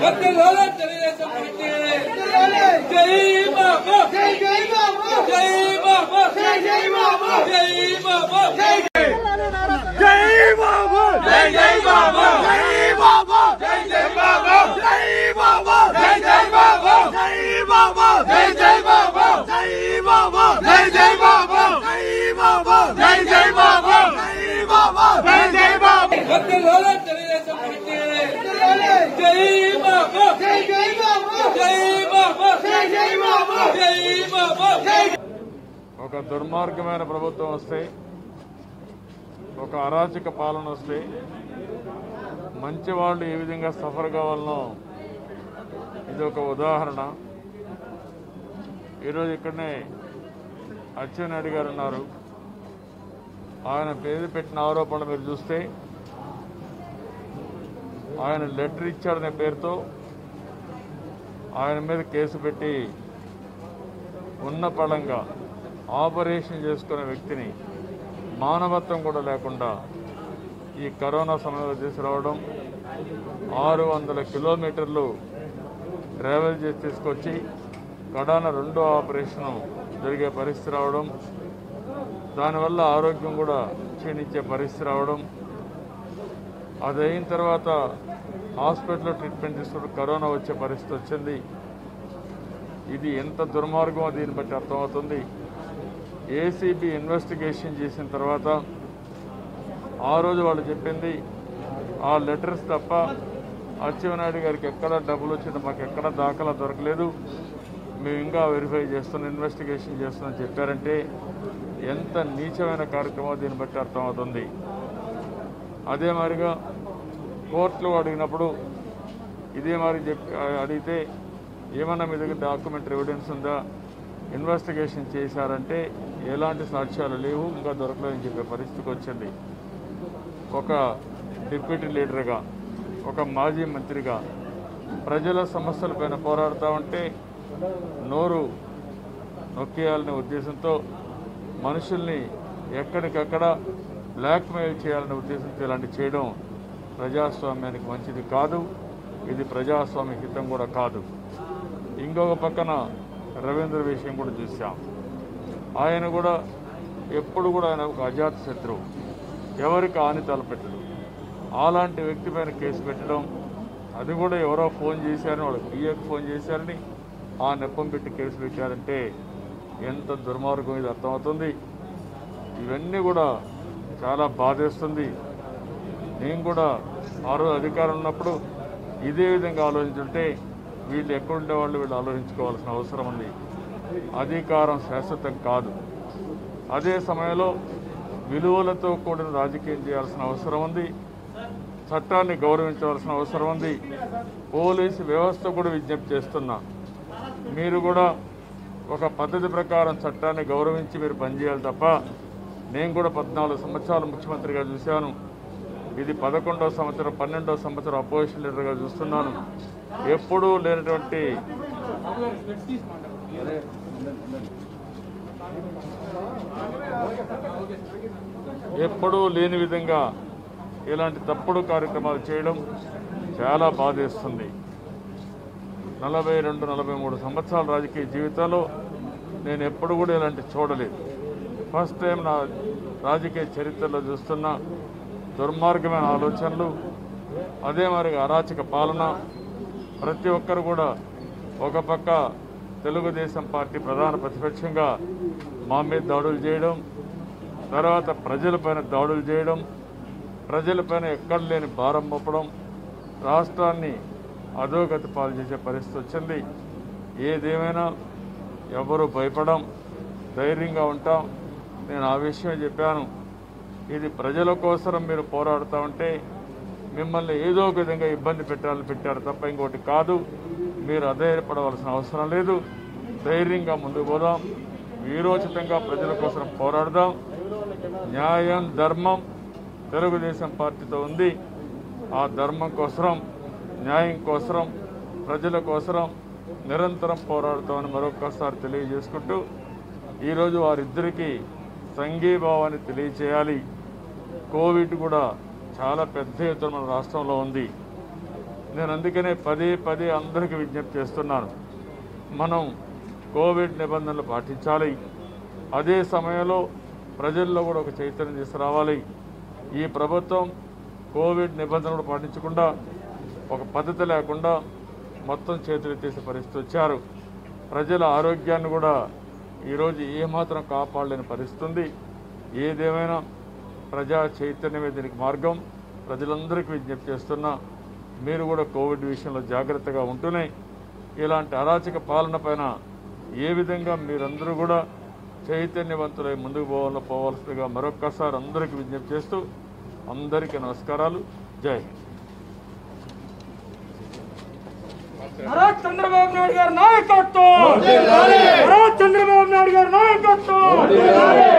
వర్ధిల్లాలి తెలుగుదేశం పార్టీ జై బాబా జై జై బాబు జై బాబా జై జై బాబు జై బాబా జై బాబు జై జై బాబా జై బాబు జై జై బాబా జై బాబు జై జై బాబా జై బాబు జై జై బాబా జై బాబు జై జై బాబా జై బాబు జై జై బాబా జై బాబు జై జై బాబా వర్ధిల్లాలి తెలుగుదేశం పార్టీ జై బాబా జై జై బాబు జై బాబా జై జై బాబు జై బాబా ఒక దుర్మార్గమైన ప్రభుత్వం వస్తే ఒక అరాచక పాలన వస్తే మంచి వాళ్ళు ఏ విధంగా సఫర్ కావాలనో ఇది ఒక ఉదాహరణ ఈరోజు ఇక్కడనే అచ్చెన్నాయుడు గారు ఉన్నారు ఆయన పేరు పెట్టిన ఆరోపణలు మీరు చూస్తే ఆయన లెటర్ ఇచ్చాడనే పేరుతో ఆయన మీద కేసు పెట్టి ఉన్న పళంగా ఆపరేషన్ చేసుకునే వ్యక్తిని మానవత్వం కూడా లేకుండా ఈ కరోనా సమయంలో తీసుకురావడం ఆరు వందల కిలోమీటర్లు ట్రావెల్ చేసి తీసుకొచ్చి కడాన రెండో ఆపరేషన్ జరిగే పరిస్థితి రావడం దానివల్ల ఆరోగ్యం కూడా క్షీణించే పరిస్థితి రావడం అది అయిన తర్వాత హాస్పిటల్లో ట్రీట్మెంట్ తీసుకుంటూ కరోనా వచ్చే పరిస్థితి వచ్చింది ఇది ఎంత దుర్మార్గమో దీన్ని బట్టి అర్థమవుతుంది ఏసీబీ ఇన్వెస్టిగేషన్ చేసిన తర్వాత ఆ రోజు వాళ్ళు చెప్పింది ఆ లెటర్స్ తప్ప అచ్చెన్నాయుడు గారికి ఎక్కడ డబ్బులు వచ్చిందో మాకు ఎక్కడ దాఖలా దొరకలేదు మేము ఇంకా వెరిఫై చేస్తున్నాం ఇన్వెస్టిగేషన్ చేస్తున్నాం చెప్పారంటే ఎంత నీచమైన కార్యక్రమం దీన్ని బట్టి అర్థమవుతుంది అదే మాదిరిగా కోర్టులో అడిగినప్పుడు ఇదే మరి చెప్పి అడిగితే ఏమన్నా మీ దగ్గర డాక్యుమెంటరీ ఎవిడెన్స్ ఉందా ఇన్వెస్టిగేషన్ చేశారంటే ఎలాంటి సాక్ష్యాలు లేవు ఇంకా దొరకలేదని చెప్పే పరిస్థితికి వచ్చింది ఒక డిప్యూటీ లీడర్గా ఒక మాజీ మంత్రిగా ప్రజల సమస్యలపైన పోరాడుతూ ఉంటే నోరు నొక్కేయాలనే ఉద్దేశంతో మనుషుల్ని ఎక్కడికక్కడ బ్లాక్మెయిల్ చేయాలనే ఉద్దేశంతో ఇలాంటి చేయడం ప్రజాస్వామ్యానికి మంచిది కాదు ఇది ప్రజాస్వామ్య హితం కూడా కాదు ఇంకొక పక్కన రవీంద్ర విషయం కూడా చూసాం ఆయన కూడా ఎప్పుడు కూడా ఆయన ఒక అజాత శత్రువు ఎవరికి హాని తలపెట్టడు అలాంటి వ్యక్తి పైన కేసు పెట్టడం అది కూడా ఎవరో ఫోన్ చేశారని వాళ్ళ పిఏకి ఫోన్ చేశారని ఆ నెప్పం పెట్టి కేసు పెట్టారంటే ఎంత దుర్మార్గం ఇది అర్థమవుతుంది ఇవన్నీ కూడా చాలా బాధేస్తుంది నేను కూడా ఆ రోజు అధికారం ఉన్నప్పుడు ఇదే విధంగా ఆలోచించుంటే వీళ్ళు ఎక్కడుండే వాళ్ళు వీళ్ళు ఆలోచించుకోవాల్సిన అవసరం ఉంది అధికారం శాశ్వతం కాదు అదే సమయంలో విలువలతో కూడిన రాజకీయం చేయాల్సిన అవసరం ఉంది చట్టాన్ని గౌరవించవలసిన అవసరం ఉంది పోలీసు వ్యవస్థ కూడా విజ్ఞప్తి చేస్తున్నా మీరు కూడా ఒక పద్ధతి ప్రకారం చట్టాన్ని గౌరవించి మీరు పనిచేయాలి తప్ప నేను కూడా పద్నాలుగు సంవత్సరాలు ముఖ్యమంత్రిగా చూశాను ఇది పదకొండవ సంవత్సరం పన్నెండవ సంవత్సరం అపోజిషన్ లీడర్గా చూస్తున్నాను ఎప్పుడూ లేనటువంటి ఎప్పుడూ లేని విధంగా ఇలాంటి తప్పుడు కార్యక్రమాలు చేయడం చాలా బాధేస్తుంది నలభై రెండు నలభై మూడు సంవత్సరాల రాజకీయ జీవితంలో నేను ఎప్పుడు కూడా ఇలాంటి చూడలేదు ఫస్ట్ టైం నా రాజకీయ చరిత్రలో చూస్తున్న దుర్మార్గమైన ఆలోచనలు అదే మరి అరాచక పాలన ప్రతి ఒక్కరు కూడా ఒక పక్క తెలుగుదేశం పార్టీ ప్రధాన ప్రతిపక్షంగా మా మీద దాడులు చేయడం తర్వాత ప్రజలపైన దాడులు చేయడం ప్రజలపైన ఎక్కడ లేని భారం మోపడం రాష్ట్రాన్ని అధోగతి పాలు చేసే పరిస్థితి వచ్చింది ఏదేమైనా ఎవరు భయపడం ధైర్యంగా ఉంటాం నేను ఆ విషయం చెప్పాను ఇది ప్రజల కోసం మీరు పోరాడుతూ ఉంటే మిమ్మల్ని ఏదో ఒక విధంగా ఇబ్బంది పెట్టాలని పెట్టారు తప్ప ఇంకోటి కాదు మీరు అధైర్యపడవలసిన అవసరం లేదు ధైర్యంగా ముందుకు పోదాం వీరోచితంగా ప్రజల కోసం పోరాడదాం న్యాయం ధర్మం తెలుగుదేశం పార్టీతో ఉంది ఆ ధర్మం కోసం న్యాయం కోసం ప్రజల కోసం నిరంతరం పోరాడుతామని మరొకసారి తెలియజేసుకుంటూ ఈరోజు వారిద్దరికీ సంఘీభావాన్ని తెలియచేయాలి కోవిడ్ కూడా చాలా పెద్ద ఎత్తున మన రాష్ట్రంలో ఉంది నేను అందుకనే పదే పదే అందరికీ విజ్ఞప్తి చేస్తున్నాను మనం కోవిడ్ నిబంధనలు పాటించాలి అదే సమయంలో ప్రజల్లో కూడా ఒక చైతన్యం తీసుకురావాలి ఈ ప్రభుత్వం కోవిడ్ నిబంధనలు పాటించకుండా ఒక పద్ధతి లేకుండా మొత్తం చేతులు తీసే పరిస్థితి వచ్చారు ప్రజల ఆరోగ్యాన్ని కూడా ఈరోజు ఏమాత్రం కాపాడలేని పరిస్థితి ఉంది ఏదేమైనా ప్రజా చైతన్యమే దీనికి మార్గం ప్రజలందరికీ విజ్ఞప్తి చేస్తున్నా మీరు కూడా కోవిడ్ విషయంలో జాగ్రత్తగా ఉంటూనే ఇలాంటి అరాచక పాలన పైన ఏ విధంగా మీరందరూ కూడా చైతన్యవంతులై ముందుకు పోవాలో పోవాల్సిందిగా మరొక్కసారి అందరికీ విజ్ఞప్తి చేస్తూ అందరికీ నమస్కారాలు జై హింద్. నారా చంద్రబాబు నాయుడు గారి నాయకత్వం నారా చంద్రబాబు నాయుడు గారి నాయకత్వం